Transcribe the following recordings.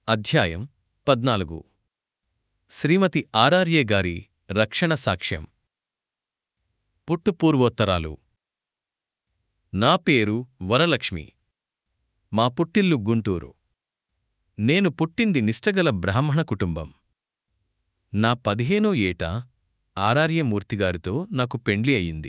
అధ్యాయం పద్నాలుగు శ్రీమతి ఆర్ఆర్ఏ గారి రక్షణ సాక్ష్యం పుట్టుపూర్వోత్తరాలు నా పేరు వరలక్ష్మి మా పుట్టిల్లు గుంటూరు నేను పుట్టింది నిష్టగల బ్రాహ్మణ కుటుంబం నా పదిహేనో ఏట ఆర్ఆర్ఏ మూర్తిగారితో నాకు పెండ్లి అయింది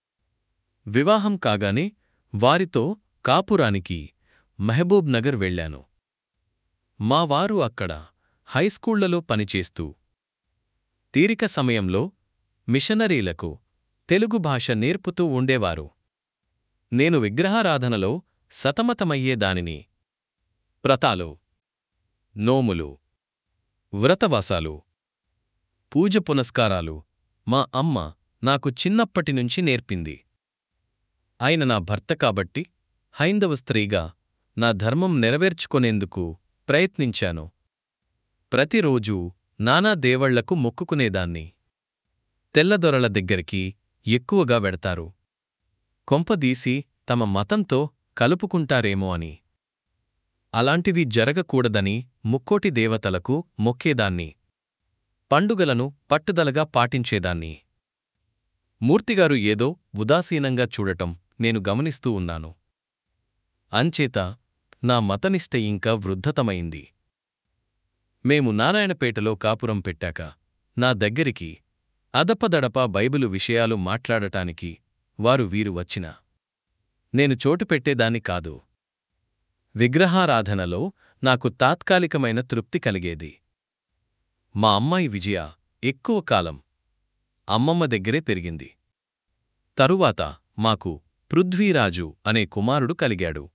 వివాహం కాగానే వారితో కాపురానికి మహబూబ్ నగర్ వెళ్ళాను మా వారు అక్కడ హైస్కూళ్లలో పనిచేస్తూ తీరిక సమయంలో మిషనరీలకు తెలుగు భాష నేర్పుతూ ఉండేవారు నేను విగ్రహారాధనలో సతమతమయ్యేదానిని ప్రతాలు నోములు వ్రతవాసాలు పూజ పునస్కారాలు మా అమ్మ నాకు చిన్నప్పటినుంచి నేర్పింది ఆయన నా భర్త కాబట్టి హైందవ స్త్రీగా నా ధర్మం నెరవేర్చుకొనేందుకు ప్రయత్నించాను ప్రతిరోజూ నానా దేవళ్లకు మొక్కుకునేదాన్ని తెల్లదొరల దగ్గరికి ఎక్కువగా వెడతారు కొంపదీసి తమ మతంతో కలుపుకుంటారేమో అని అలాంటిది జరగకూడదని ముక్కోటి దేవతలకు మొక్కేదాన్ని పండుగలను పట్టుదలగా పాటించేదాన్ని మూర్తిగారు ఏదో ఉదాసీనంగా చూడటం నేను గమనిస్తూ ఉన్నాను అంచేత నా మతనిష్ట ఇంకా వృద్ధతమైంది మేము నారాయణపేటలో కాపురం పెట్టాక నా దగ్గరికి అదపదడప బైబిలు విషయాలు మాట్లాడటానికి వారు వీరు వచ్చినా నేను చోటు పెట్టేదాన్ని కాదు విగ్రహారాధనలో నాకు తాత్కాలికమైన తృప్తి కలిగేది మా అమ్మాయి విజయ ఎక్కువ కాలం అమ్మమ్మ దగ్గరే పెరిగింది తరువాత మాకు పృథ్వీరాజు అనే కుమారుడు కలిగాడు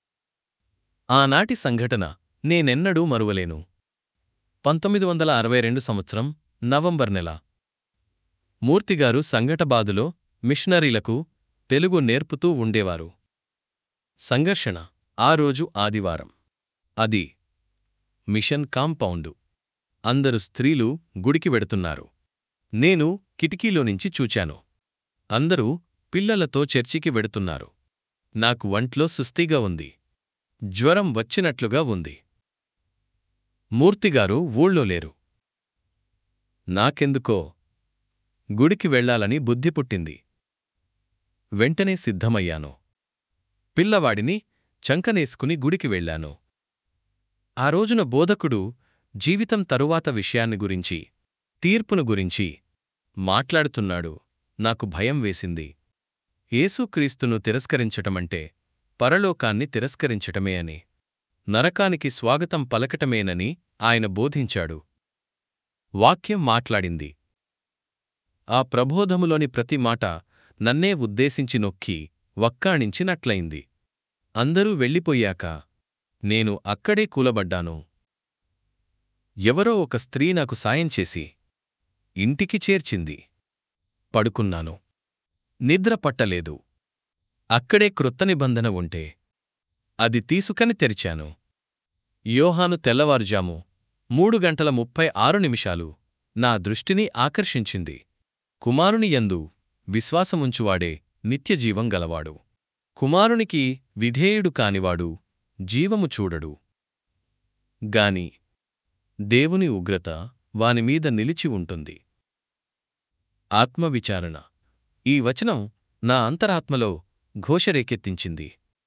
ఆనాటి సంఘటన నేనెన్నడూ మరువలేను పంతొమ్మిది వందల అరవై రెండు సంవత్సరం నవంబర్ నెల మూర్తిగారు సంఘటబాదులో మిషనరీలకు తెలుగు నేర్పుతూ ఉండేవారు సంఘర్షణ ఆ రోజు ఆదివారం అది మిషన్ కాంపౌండు అందరు స్త్రీలు గుడికి వెడుతున్నారు నేను కిటికీలోనుంచి చూచాను అందరూ పిల్లలతో చర్చికి వెడుతున్నారు నాకు వంట్లో సుస్తీగా ఉంది జ్వరం వచ్చినట్లుగా ఉంది మూర్తిగారు ఊళ్ళో లేరు నాకెందుకో గుడికి వెళ్లాలని బుద్ధి పుట్టింది వెంటనే సిద్ధమయ్యాను పిల్లవాడిని చంకనేసుకుని గుడికి వెళ్ళాను ఆ రోజున బోధకుడు జీవితం తరువాత విషయాన్ని గురించి తీర్పును గురించి మాట్లాడుతున్నాడు నాకు భయం వేసింది యేసుక్రీస్తును తిరస్కరించటమంటే పరలోకాన్ని తిరస్కరించటమే అని నరకానికి స్వాగతం పలకటమేనని ఆయన బోధించాడు వాక్యం మాట్లాడింది ఆ ప్రబోధములోని ప్రతి మాట నన్నే ఉద్దేశించి నొక్కి వక్కాణించినట్లయింది అందరూ వెళ్ళిపోయాక నేను అక్కడే కూలబడ్డాను ఎవరో ఒక స్త్రీ నాకు సాయం చేసి ఇంటికి చేర్చింది పడుకున్నాను నిద్ర పట్టలేదు అక్కడే క్రొత్త నిబంధన ఉంటే అది తీసుకని తెరిచాను యోహాను తెల్లవారుజాము మూడు గంటల ముప్పై ఆరు నిమిషాలు నా దృష్టిని ఆకర్షించింది కుమారుని యందు విశ్వాసముంచువాడే నిత్యజీవం గలవాడు కుమారునికి విధేయుడు కానివాడు జీవము చూడడు గాని దేవుని ఉగ్రత వానిమీద నిలిచి ఉంటుంది ఆత్మవిచారణ ఈ వచనం నా అంతరాత్మలో ఘోషరేకెత్తించింది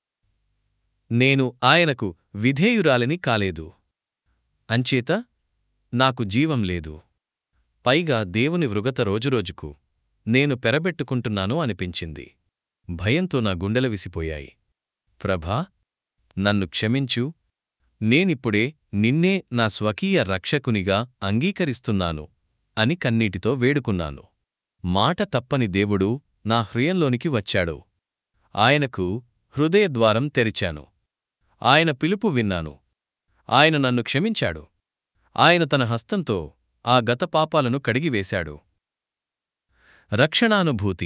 నేను ఆయనకు విధేయురాలిని కాలేదు అంచేత నాకు జీవం లేదు పైగా దేవుని వృగత రోజురోజుకు నేను పెరబెట్టుకుంటున్నాను అనిపించింది భయంతో నా గుండెల విసిపోయాయి ప్రభా నన్ను క్షమించు నేనిప్పుడే నిన్నే నా స్వకీయ రక్షకునిగా అంగీకరిస్తున్నాను అని కన్నీటితో వేడుకున్నాను మాట తప్పని దేవుడు నా హృయంలోనికి వచ్చాడు ఆయనకు హృదయద్వారం తెరిచాను ఆయన పిలుపు విన్నాను ఆయన నన్ను క్షమించాడు ఆయన తన హస్తంతో ఆ గత పాపాలను కడిగివేశాడు రక్షణానుభూతి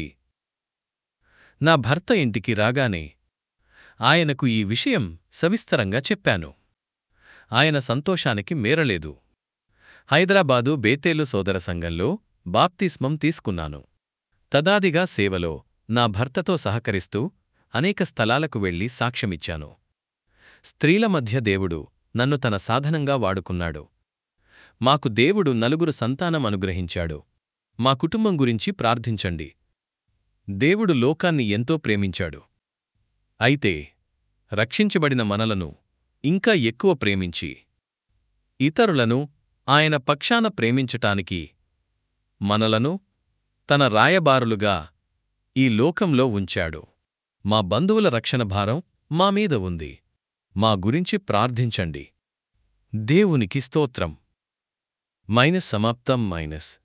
నా భర్త ఇంటికి రాగానే ఆయనకు ఈ విషయం సవిస్తరంగా చెప్పాను ఆయన సంతోషానికి మేరలేదు హైదరాబాదు బేతేలు సోదర సంఘంలో బాప్తిస్మం తీసుకున్నాను తదాదిగా సేవలో నా భర్తతో సహకరిస్తూ అనేక స్థలాలకు వెళ్లి సాక్ష్యమిచ్చాను స్త్రీల మధ్య దేవుడు నన్ను తన సాధనంగా వాడుకున్నాడు మాకు దేవుడు నలుగురు సంతానం అనుగ్రహించాడు మా కుటుంబం గురించి ప్రార్థించండి దేవుడు లోకాన్ని ఎంతో ప్రేమించాడు అయితే రక్షించబడిన మనలను ఇంకా ఎక్కువ ప్రేమించి ఇతరులను ఆయన పక్షాన ప్రేమించటానికి మనలను తన రాయబారులుగా ఈ లోకంలో ఉంచాడు మా బంధువుల రక్షణ భారం మా మీద ఉంది మా గురించి ప్రార్థించండి దేవునికి స్తోత్రం మైనస్ సమాప్తం మైనస్